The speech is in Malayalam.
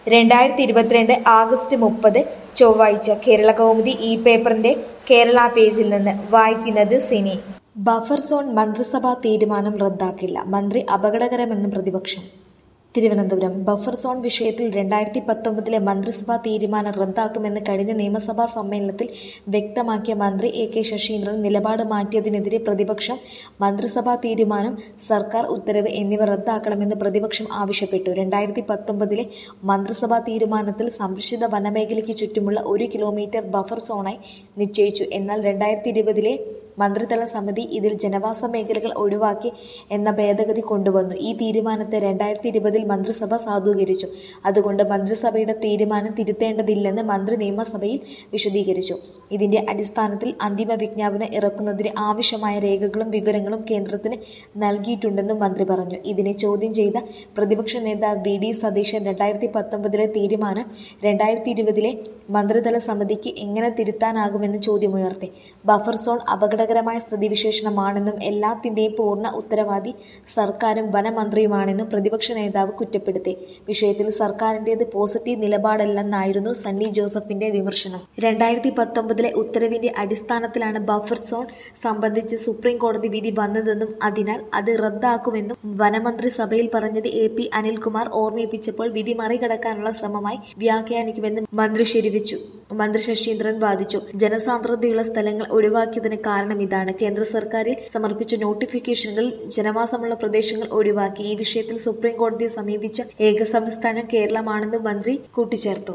രണ്ടായിരത്തി ഇരുപത്തിരണ്ട് ആഗസ്റ്റ് മുപ്പത് ചൊവ്വാഴ്ച കേരള കൗമുദി ഈ പേപ്പറിന്റെ കേരള പേജിൽ നിന്ന് വായിക്കുന്നത് സിനി ബഫർ സോൺ മന്ത്രിസഭാ തീരുമാനം റദ്ദാക്കില്ല മന്ത്രി അപകടകരമെന്ന് പ്രതിപക്ഷം തിരുവനന്തപുരം ബഫർ സോൺ വിഷയത്തിൽ രണ്ടായിരത്തി പത്തൊമ്പതിലെ മന്ത്രിസഭാ തീരുമാനം റദ്ദാക്കുമെന്ന് കഴിഞ്ഞ നിയമസഭാ സമ്മേളനത്തിൽ വ്യക്തമാക്കിയ മന്ത്രി എ കെ ശശീന്ദ്രൻ നിലപാട് മാറ്റിയതിനെതിരെ പ്രതിപക്ഷം മന്ത്രിസഭാ തീരുമാനം സർക്കാർ ഉത്തരവ് എന്നിവ റദ്ദാക്കണമെന്ന് പ്രതിപക്ഷം ആവശ്യപ്പെട്ടു രണ്ടായിരത്തി പത്തൊമ്പതിലെ മന്ത്രിസഭാ തീരുമാനത്തിൽ സംരക്ഷിത വനമേഖലയ്ക്ക് ചുറ്റുമുള്ള ഒരു കിലോമീറ്റർ ബഫർ സോണായി നിശ്ചയിച്ചു എന്നാൽ രണ്ടായിരത്തി ഇരുപതിലെ മന്ത്രിതല സമിതി ഇതിൽ ജനവാസ മേഖലകൾ ഒഴിവാക്കി എന്ന ഭേദഗതി കൊണ്ടുവന്നു ഈ തീരുമാനത്തെ രണ്ടായിരത്തി ഇരുപതിൽ മന്ത്രിസഭ സാധൂകരിച്ചു അതുകൊണ്ട് മന്ത്രിസഭയുടെ തീരുമാനം തിരുത്തേണ്ടതില്ലെന്ന് മന്ത്രി നിയമസഭയിൽ വിശദീകരിച്ചു ഇതിന്റെ അടിസ്ഥാനത്തിൽ അന്തിമ വിജ്ഞാപനം ഇറക്കുന്നതിന് ആവശ്യമായ രേഖകളും വിവരങ്ങളും കേന്ദ്രത്തിന് നൽകിയിട്ടുണ്ടെന്നും മന്ത്രി പറഞ്ഞു ഇതിനെ ചോദ്യം ചെയ്ത പ്രതിപക്ഷ നേതാവ് വി ഡി സതീശൻ രണ്ടായിരത്തി പത്തൊമ്പതിലെ തീരുമാനം രണ്ടായിരത്തി ഇരുപതിലെ മന്ത്രിതല സമിതിക്ക് എങ്ങനെ തിരുത്താനാകുമെന്ന് ചോദ്യമുയർത്തി ബഫർ സോൺ അപകടകരമായ സ്ഥിതിവിശേഷണമാണെന്നും എല്ലാത്തിന്റെയും പൂർണ്ണ ഉത്തരവാദി സർക്കാരും വനമന്ത്രിയുമാണെന്നും പ്രതിപക്ഷ നേതാവ് കുറ്റപ്പെടുത്തി വിഷയത്തിൽ സർക്കാരിന്റേത് പോസിറ്റീവ് നിലപാടല്ലെന്നായിരുന്നു സണ്ണി ജോസഫിന്റെ വിമർശനം രണ്ടായിരത്തി പത്തൊമ്പതിലെ ഉത്തരവിന്റെ അടിസ്ഥാനത്തിലാണ് ബഫർ സോൺ സംബന്ധിച്ച് സുപ്രീം കോടതി വിധി വന്നതെന്നും അതിനാൽ അത് റദ്ദാക്കുമെന്നും വനമന്ത്രി സഭയിൽ പറഞ്ഞത് എ പി അനിൽകുമാർ ഓർമ്മിപ്പിച്ചപ്പോൾ വിധി മറികടക്കാനുള്ള ശ്രമമായി വ്യാഖ്യാനിക്കുമെന്നും മന്ത്രി ശരിവെച്ചു മന്ത്രി ശശീന്ദ്രൻ വാദിച്ചു ജനസാന്ദ്രതയുള്ള സ്ഥലങ്ങൾ ഒഴിവാക്കിയതിന് കാരണം ഇതാണ് കേന്ദ്ര സർക്കാരിൽ സമർപ്പിച്ച നോട്ടിഫിക്കേഷനുകൾ ജനവാസമുള്ള പ്രദേശങ്ങൾ ഒഴിവാക്കി ഈ വിഷയത്തിൽ സുപ്രീം കോടതിയെ സമീപിച്ച ഏക സംസ്ഥാനം കേരളമാണെന്നും മന്ത്രി കൂട്ടിച്ചേർത്തു